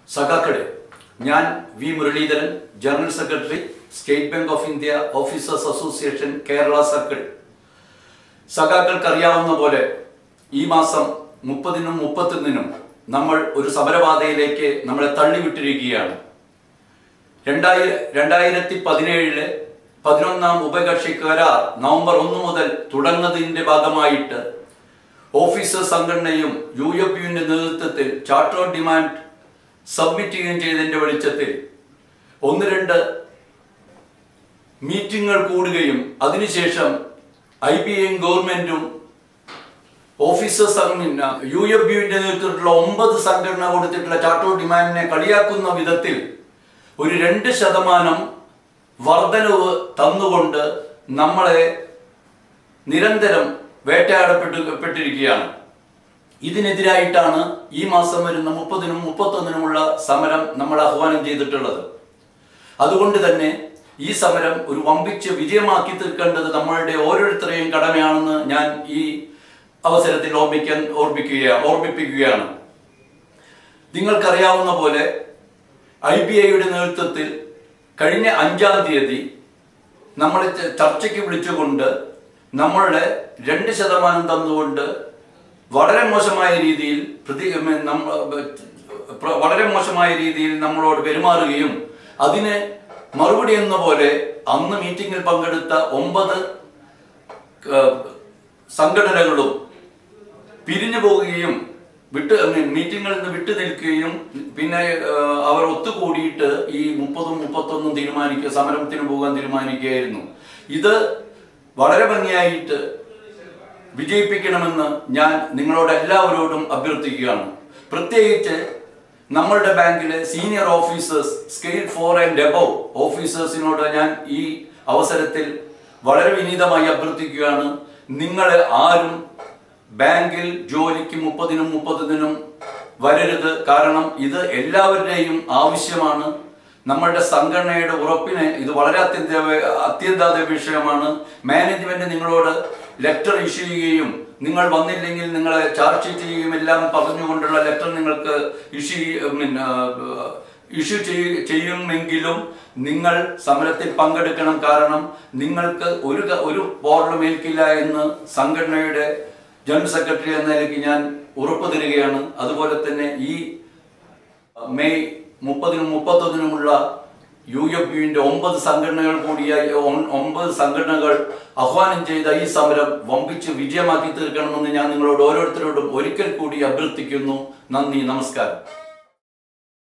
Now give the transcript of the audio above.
സഖാക്കളെ ഞാൻ V Muraleedharan general secretary State Bank of India officers association Kerala circle സഖാക്കൾക്കറിയാവുന്ന പോലെ ഈ മാസം മുപ്പതിനും മുപ്പത്തൊന്നിനും നമ്മൾ ഒരു സമരപാതയിലേക്ക് നമ്മളെ തള്ളിവിട്ടിരിക്കുകയാണ് രണ്ടായിര രണ്ടായിരത്തി പതിനേഴിലെ പതിനൊന്നാം ഉഭയകക്ഷി കരാർ നവംബർ ഒന്ന് മുതൽ തുടങ്ങുന്നതിന്റെ ഭാഗമായിട്ട് ഓഫീസേഴ്സ് സംഘടനയും യു എഫ് യുവിന്റെ നേതൃത്വത്തിൽ ചാർട്ടർ ഡിമാൻഡ് സബ്മിറ്റ് ചെയ്യുകയും ചെയ്തതിന്റെ വെളിച്ചത്തിൽ ഒന്ന് രണ്ട് മീറ്റിങ്ങുകൾ കൂടുകയും അതിനുശേഷം ഐ ബി ഐയും ഗവൺമെന്റും ഓഫീസേഴ്സ് യു എഫ് യുവിന്റെ നേതൃത്വത്തിലുള്ള ഒമ്പത് സംഘടന കൊടുത്തിട്ടുള്ള ചാർട്ടർ ഡിമാൻഡിനെ കളിയാക്കുന്ന വിധത്തിൽ ഒരു രണ്ട് ശതമാനം വർധനവ് തന്നുകൊണ്ട് നമ്മളെ നിരന്തരം വേട്ടയാടപ്പെട്ടു പെട്ടിരിക്കുകയാണ് ഇതിനെതിരായിട്ടാണ് ഈ മാസം വരുന്ന മുപ്പതിനും മുപ്പത്തൊന്നിനുമുള്ള സമരം നമ്മൾ ആഹ്വാനം ചെയ്തിട്ടുള്ളത് അതുകൊണ്ട് തന്നെ ഈ സമരം ഒരു വമ്പിച്ച് വിജയമാക്കി തീർക്കേണ്ടത് നമ്മളുടെ ഓരോരുത്തരെയും കടമയാണെന്ന് ഞാൻ ഈ അവസരത്തിൽ ഓർമ്മിക്കാൻ ഓർമ്മിക്കുക ഓർമ്മിപ്പിക്കുകയാണ് നിങ്ങൾക്കറിയാവുന്ന പോലെ ഐ ബി ഐയുടെ നേതൃത്വത്തിൽ കഴിഞ്ഞ അഞ്ചാം തീയതി നമ്മളെ ച- ചർച്ചയ്ക്ക് വിളിച്ചുകൊണ്ട് നമ്മളുടെ രണ്ട് ശതമാനം തന്നുകൊണ്ട് വളരെ മോശമായ രീതിയിൽ പ്രതി ഉം, നമ്മ- പ്ര- വളരെ മോശമായ രീതിയിൽ നമ്മളോട് പെരുമാറുകയും അതിന് മറുപടി എന്ന പോലെ അന്ന് മീറ്റിംഗിൽ പങ്കെടുത്ത ഒമ്പത് ഏഹ്, സംഘടനകളും പിരിഞ്ഞു പോവുകയും വിട്ട് മീറ്റിങ്ങളിൽ നിന്ന് വിട്ടു നിൽക്കുകയും പിന്നെ ഏഹ്, അവർ ഒത്തുകൂടിയിട്ട് ഈ മുപ്പതും മുപ്പത്തൊന്നും തീരുമാനിക്കുക സമരത്തിന് പോകാൻ തീരുമാനിക്കുകയായിരുന്നു ഇത് വളരെ ഭംഗിയായിട്ട് വിജയിപ്പിക്കണമെന്ന് ഞാൻ നിങ്ങളോട് എല്ലാവരോടും അഭ്യർത്ഥിക്കുകയാണ് പ്രത്യേകിച്ച് നമ്മളുടെ ബാങ്കിലെ senior officers scale four and above ഓഫീസേഴ്സിനോട് ഞാൻ ഈ അവസരത്തിൽ വളരെ വിനീതമായി അഭ്യർത്ഥിക്കുകയാണ് നിങ്ങൾ ആരും ബാങ്കിൽ ജോലിക്ക് മുപ്പതിനും മുപ്പതിനും വരരുത് കാരണം ഇത് എല്ലാവരുടെയും ആവശ്യമാണ് നമ്മളുടെ സംഘടനയുടെ ഉറപ്പിന് ഇത് വളരെ അത്യന്ത അത്യന്താത വിഷയമാണ് മാനേജ്മെന്റ് നിങ്ങളോട് ലെറ്റർ ഇഷ്യൂ ചെയ്യുകയും നിങ്ങൾ വന്നില്ലെങ്കിൽ നിങ്ങളെ ചാർജ് ഷീറ്റ് ചെയ്യുകയും എല്ലാം പറഞ്ഞുകൊണ്ടുള്ള ലെറ്റർ നിങ്ങൾക്ക് ഇഷ്യൂ പിന്നെ ഇഷ്യൂ ചെയ്യുമെങ്കിലും നിങ്ങൾ സമരത്തിൽ പങ്കെടുക്കണം കാരണം നിങ്ങൾക്ക് ഒരു ക- ഒരു ബോർഡും ഏൽക്കില്ല എന്ന് സംഘടനയുടെ ജനറൽ സെക്രട്ടറി എന്ന നിലയ്ക്ക് ഞാൻ ഉറപ്പു തരികയാണ് അതുപോലെ തന്നെ ഈ മെയ് മുപ്പതിനും മുപ്പത്തൊന്നിനുമുള്ള യു എഫ് യുവിന്റെ ഒമ്പത് സംഘടനകൾ കൂടിയായി ഒ- ഒമ്പത് സംഘടനകൾ ആഹ്വാനം ചെയ്ത ഈ സമരം വമ്പിച്ച് വിജയമാക്കി തീർക്കണമെന്ന് ഞാൻ നിങ്ങളോട് ഓരോരുത്തരോടും ഒരിക്കൽ കൂടി അഭ്യർത്ഥിക്കുന്നു നന്ദി നമസ്കാരം